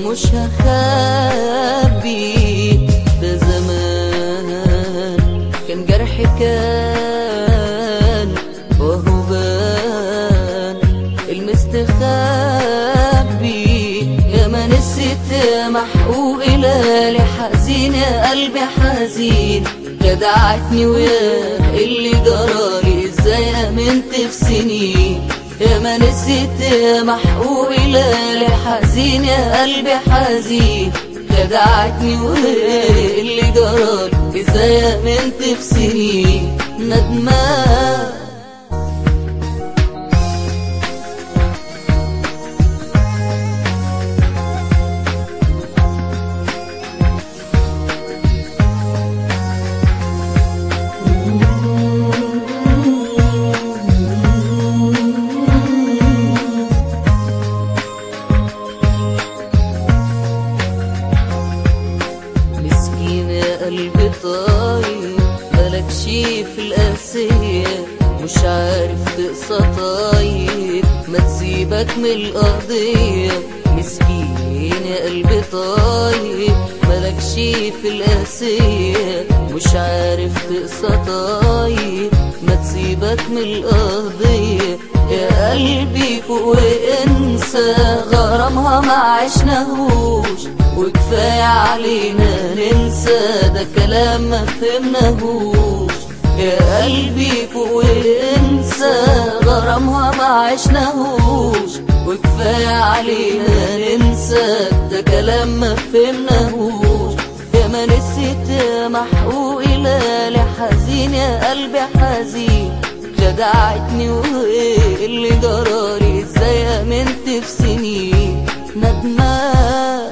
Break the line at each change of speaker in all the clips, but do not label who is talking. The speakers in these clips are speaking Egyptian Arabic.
مش هخبي ده زمان كان جرح كان وهو بان المستخبي يا ما نسيت محقوق إلى حزين يا قلبي حزين خدعتني ويا اللي جرالي ازاي امنت في سنين يا ما نسيت محقوق إلى حزين يا قلبي حزين خدعتني ويا اللي جرالي ازاي امنت في سنين ندمان مسكين يا قلبي طاير مالكش في القاسية مش عارف تقسى طيب ما تسيبك من القضية مسكين يا قلبي طاير مالكش في القاسية مش عارف تقسى طيب ما تسيبك من القضية يا قلبي فوق وانسى غرامها ما عشناهوش وكفاية علينا ننسى ده كلام ما فهمناهوش يا قلبي فوق وانسى غرامها ما عشناهوش وكفاية علينا ننسى ده كلام ما فهمناهوش يا ما نسيت محقوق إلى حزين يا قلبي حزين خدعتني وايه اللي جرالي ازاي امنت في سنين ندمان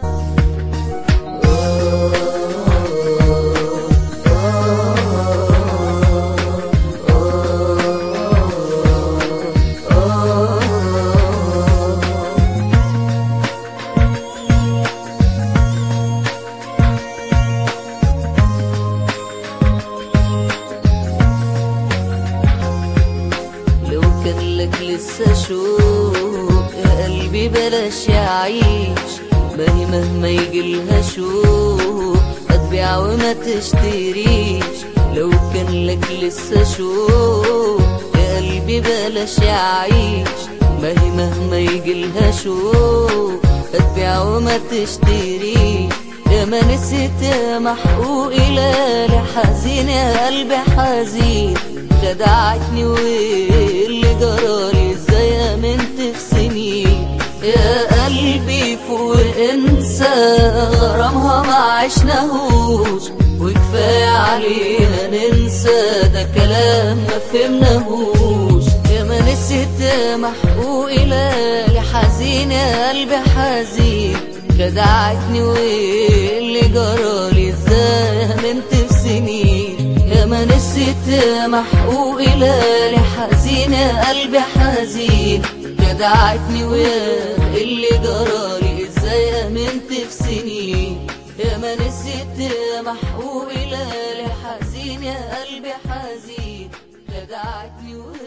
لو كان لك لسه شوق يا قلبي بلاش يعيش ما هي مهما يجيلها شوق هتبيع وما تشتريش لو كان لك لسه شوق يا قلبي بلاش يعيش ما هي مهما يجيلها شوق هتبيع وما تشتريش يا ما نسيت يا محقوق إلى حزين يا قلبي حزين خدعتني وايه اللي جرالي ازاي امنت في سنين يا قلبي فوق انسى غرامها ما عشناهوش وكفاية علينا ننسى ده كلام ما فهمناهوش يا ما نسيت محقوق إلى حزين يا قلبي حزين خدعتني وايه اللي جرالي ازاي امنت في سنين يا ما نسيت محقوق إلى حزين يا قلبي حزين خدعتني ويا اللي جرالي ازاي امنت في سنين يا ما نسيت محقوق إلى حزين يا قلبي حزين خدعتني ويا